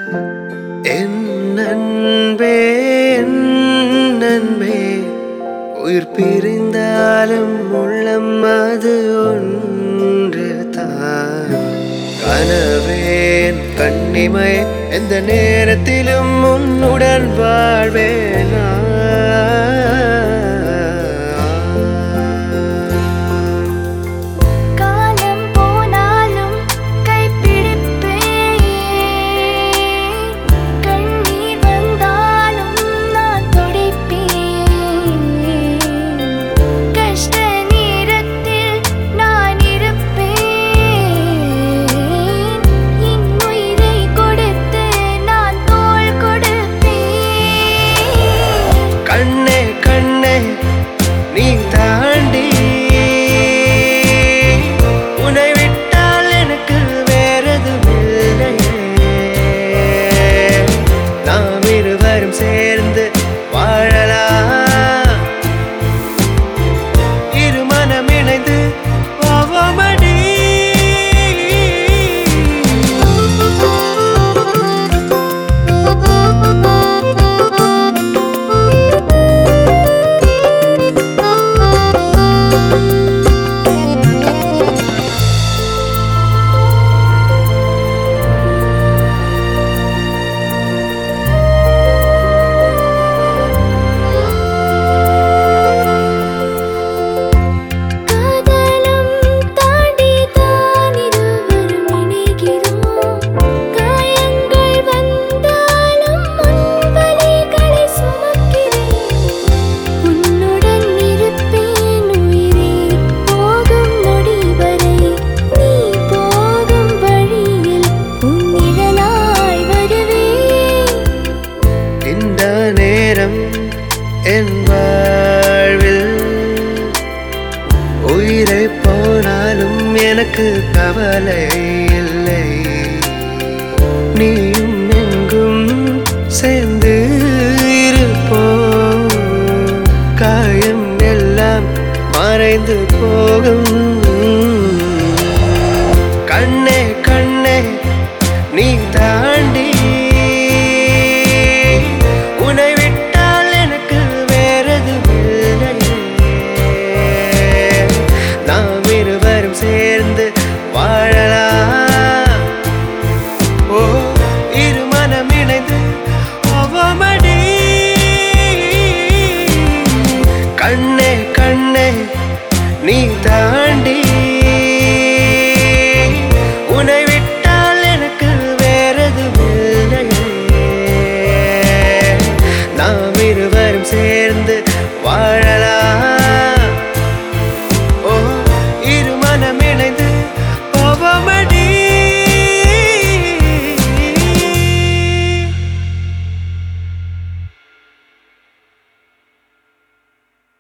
என் அன்பே என் அன்பே உயிர் பிரிந்தாலும் உள்ளம் அது ஒன்று தான் கனவேன் கண்ணிமை எந்த நேரத்திலும் உன்னுடன் வாழ்வேனா காலம் போனாலும் கைப்பிடிப்பேன் கண்ணீர் வந்தாலும் நான் துடிப்பேன் கஷ்ட நேரத்தில் நான் இருப்பேன் என் உயிரை கொடுத்து நான் தோள் கொடுப்பேன் கண்ணே கண்ணே நீ தாண்டி உன்னை விட்டால் எனக்கு வேறதுமில்லையே நாம் இருவரும் சேர்ந்து வாழலாம் இரு மனம் இணைந்து போவோமடி காதலும் தாண்டி தான் இருவரும் இணைகிறோம் காயங்கள் வந்தாலும் முன் வலிகளை சுமக்கிறேன் உன்னுடன் இருப்பேன் உயிரே போகும் நொடி வரை நீ போகும் வழியில் உன் நிழலாய் வருவேன் இந்த நேரம் என் வாழ்வில் உயிரை போனாலும் எனக்கு கவலை இல்லை நீயும் எங்கும் சேர்ந்து இருப்போம் காயம் எல்லாம் மறைந்து போகும்